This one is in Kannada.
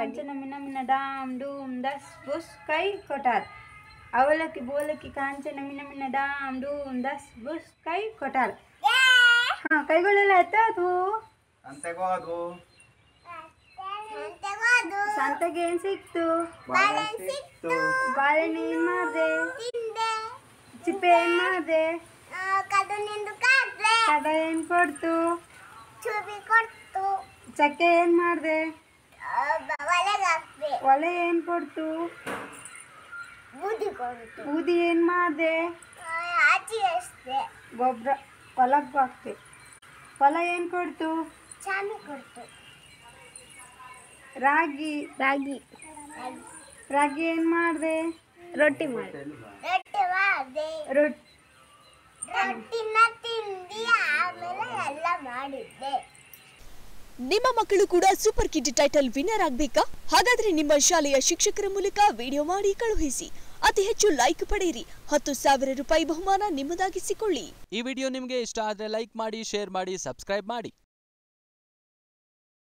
ಕಾಂಚನ ಮಿನ ಮಿನ ಡಾಮ್ ಡೂಮ್ ದಸ್ ಬುಸ್ ಕೈ ಕೊಟಾರ್ ಅವಲಕ್ಕಿ ಬೋಲಕ್ಕಿ ಕಾಂಚನ ಮಿನ ಮಿನ ಡಾಮ್ ಡೂಮ್ ದಸ್ ಬುಸ್ ಕೈ ಕೊಟಾರ್ ಹಾ ಕೈಗಳೆಲ್ಲ ಎತ್ತೋದು ಅಂತೆಗೋದು ಸಂತೆಗೆ ಏನ್ ಸಿಕ್ತು ಬಾಳೆ ಸಿಕ್ತು ಬಾಳೆಹಣ್ಣು ಏನ್ ಮಾಡ್ದೆ ಚಿಪ್ಪೆ ಏನ್ ಮಾಡ್ದೆ ಕದ ಏನ್ ಕೊಡ್ತು ಚಕ್ಕೆ ಏನ್ ಮಾಡ್ದೆ ಒಲೆ ಏನ್ ಕೊಡ್ತು ಬೂದಿ ಏನ್ ಮಾಡ್ದೆ ಗೊಬ್ಬರ ಹೊಲಕ್ಕೆ ಹಾಕ್ತೆ ಹೊಲ ಏನ್ ಕೊಡ್ತು ರಾಗಿ ರಾಗಿ ರಾಗಿ ಏನ್ ಮಾಡ್ದೆ ರೊಟ್ಟಿ ಮಾಡಿ ರೊಟ್ಟಿ ರೊಟ್ಟಿನ ತಿಂದಿ ಆಮೇಲೆ ಎಲ್ಲ ಮಾಡಿದ್ದೆ ನಿಮ್ಮ ಮಕ್ಕಳು ಕೂಡ ಸೂಪರ್ ಕಿಡ್ ಟೈಟಲ್ ವಿನ್ನರ್ ಆಗ್ಬೇಕಾ ಹಾಗಾದ್ರೆ ನಿಮ್ಮ ಶಾಲೆಯ ಶಿಕ್ಷಕರ ಮೂಲಕ ವಿಡಿಯೋ ಮಾಡಿ ಕಳುಹಿಸಿ ಅತಿ ಹೆಚ್ಚು ಲೈಕ್ ಪಡೆಯಿರಿ ಹತ್ತು ಸಾವಿರ ರೂಪಾಯಿ ಬಹುಮಾನ ನಿಮ್ಮದಾಗಿಸಿಕೊಳ್ಳಿ ಈ ವಿಡಿಯೋ ನಿಮಗೆ ಇಷ್ಟ ಆದರೆ ಲೈಕ್ ಮಾಡಿ ಶೇರ್ ಮಾಡಿ ಸಬ್ಸ್ಕ್ರೈಬ್ ಮಾಡಿ